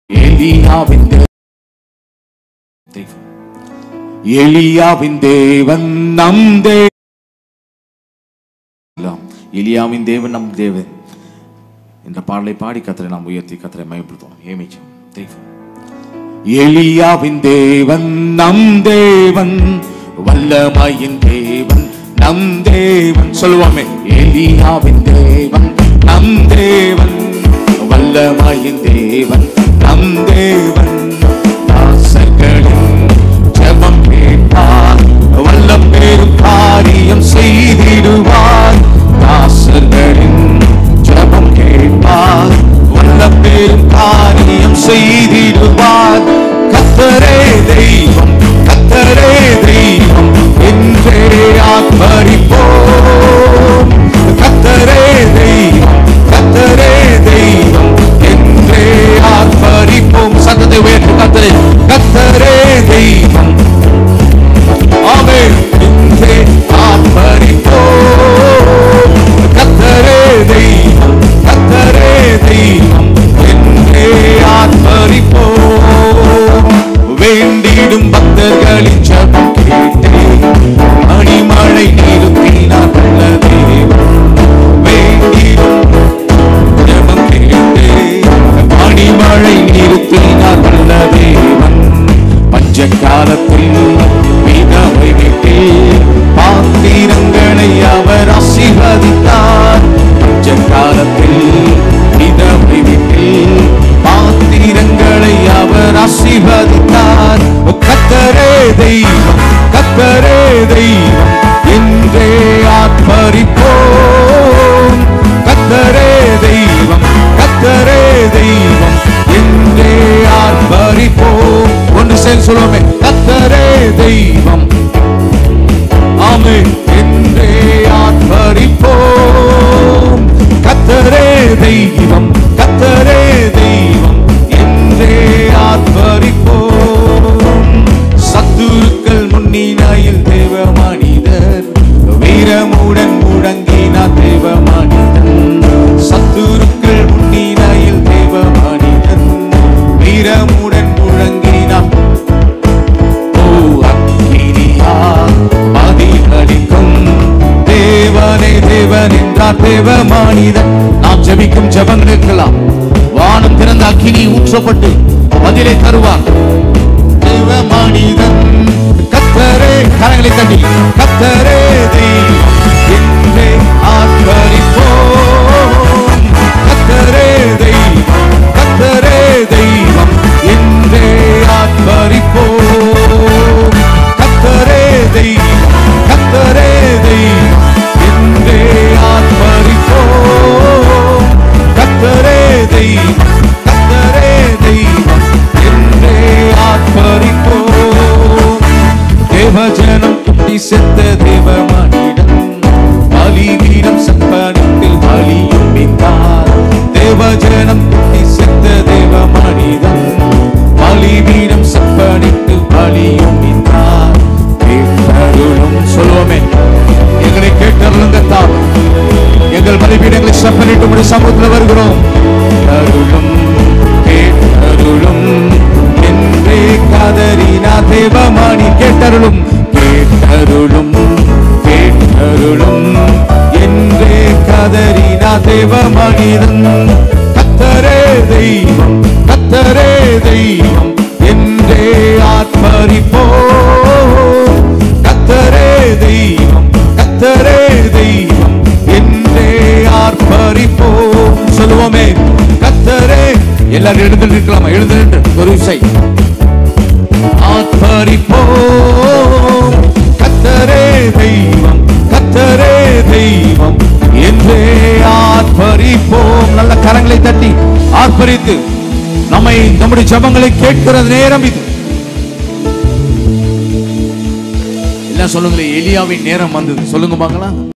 எலியாவின் தே- தெய்வம் எலியாவின் தேவன் நம் தேவன் எலியாவின் தேவன் நம் தேவன் இந்த பாடலை பாடி கத்தரை நாம் உயர்த்தி கத்தரை மயப்படுத்துவோம் ஏமிச்சோம் தெய்வம் எலியாவின் தேவன் நம் தேவன் வல்லமையின் தேவன் நம் தேவன் சொல்லுவோமே எலியாவின் தேவன் நம் தேவன் வல்லமையின் தேவன் நம் தேவன் தாசர்களின் ஜெபம் கேட்பார் வல்லம் பெரும் காரியம் செய்திடுவார் தாசர்களின் ஜெபம் கேட்பார் வல்லம் பெரும் காரியம் செய்திடுவார் கத்தரே தெய்வம் கத்தரே தெய்வம் என்றே ஆத்மரிப்போம் கத்தரே தெய்வம் கத்தரே தெய்வம் என்றே ஆத்மரிப்போம் சத்தத்தை உயர்த்து கத்தரே கத்தரே தெய்வம் ஆமென் என்றே ஆத்மரிப்போம் கத்தரே தெய்வம் கத்தரே தெய்வம் என்றே ஆத்மரிப்போம் வேண்டிடும் பக்தர்களின் ஜபம் கேட்டேன் மணிமழை நிறுத்தினார் நல்ல தேவன் வேண்டிடும் ஜெபம் கேட்டு மணிமழை நிறுத்தினார் நல்ல தேவன் பஞ்ச காலத்தில் விதவை வீட்டில் பாத்திரங்களை அவர் ஆசீர்வதித்தார் பஞ்ச காலத்தில் விதவை வீட்டில் பாத்திரங்களை அவர் ஆசீர்வதித்தார் கத்தரே தெய்வம் கத்தரே தெய்வம் என்றே ஆத்மரிப்போம் கத்தரே தெய்வம் கத்தரே தெய்வம் என்றே ஆர்ப்பரிப்போம் ஒன்று சேர்ந்து சொல்லுவோமே கத்தரே தெய்வம் ஆமே என்றே ஆர்ப்பரிப்போம் கத்தரே தெய்வம் கத்தரே தெய்வம் என்றே ஆர்ப்பரிப்போம் சத்துருக்கள் முன்னினாயில் தேவ மனிதர் வீரமுடன் முழங்கினார் தேவ மனிதன் சத்துருக்கள் முன்னினாயில் தேவ மனிதன் வீரமுடன் முழங்கினார் ஓ அக்கினியால் பதிலளிக்கும் தேவனே தேவன் என்றார் தேவ மனிதன் நாம் ஜெபிக்கும் ஜெபங்களுக்கெல்லாம் வானம் திறந்த அக்கினி ஊற்றப்பட்டு பதிலை தருவார் தேவ மனிதன் கத்தரே கரங்களை தட்டி கத்தரே தெய்வம் என்றே ஆர்ப்பரிப்போம் கத்தரே தெய்வம் கத்தரே தெய்வம் என்றே ஆர்ப்பரிப்போம் கத்தரே தெய்வம் கத்தரே தெய்வம் என்றே ஆர்ப்பரிப்போம் கத்தரே தெய்வம் கத்தரே தெய்வம் என்றே ஆர்ப்பரிப்போம் தேவஜனம் குட்டி செத்த தேவ மனிதன் பலிவீரம் சப்பனத்தில் பலியும் மித்தார் தேவஜனம் குட்டி செத்த தேவ மனிதன் பலிவீரம் சப்பனித்து பலியும் மித்தார் கேட்டருளும் சொல்லுவோமே எங்களை கேட்டருளுங்க தான் எங்கள் பலிபீடங்களை சப்பனிட்டு உடைய சமூகத்தில் வருகிறோம் அருளும் கேட்டருளும் என்றே கதறினா தேவமானி கேட்டருளும் கேட்டருளும் கேட்டருளும் என்றே கதறினா தேவமனிதன் கத்தரே தெய்வம் கத்தரே தெய்வம் என்றே ஆத்மரிப்போம் கத்தரே தெய்வம் கத்தரே தெய்வம் என்றே ஆர்ப்பரிப்போம் சொல்லுவோமே கத்தரே எல்லாரும் எழுந்து நிற்கலாமா எழுந்து நின்று ஒரு இசை ஆத்மரிப்போம் கத்தரே தெய்வம் கத்தரே தெய்வம் என்றே ஆர்ப்பரிப்போம் நல்ல கரங்களை தட்டி ஆர்ப்பரித்து நம்மை நம்முடைய ஜபங்களை கேட்கிற நேரம் இது எல்லாம் சொல்லுங்களேன் எலியாவின் நேரம் வந்தது சொல்லுங்க பாக்கலாம்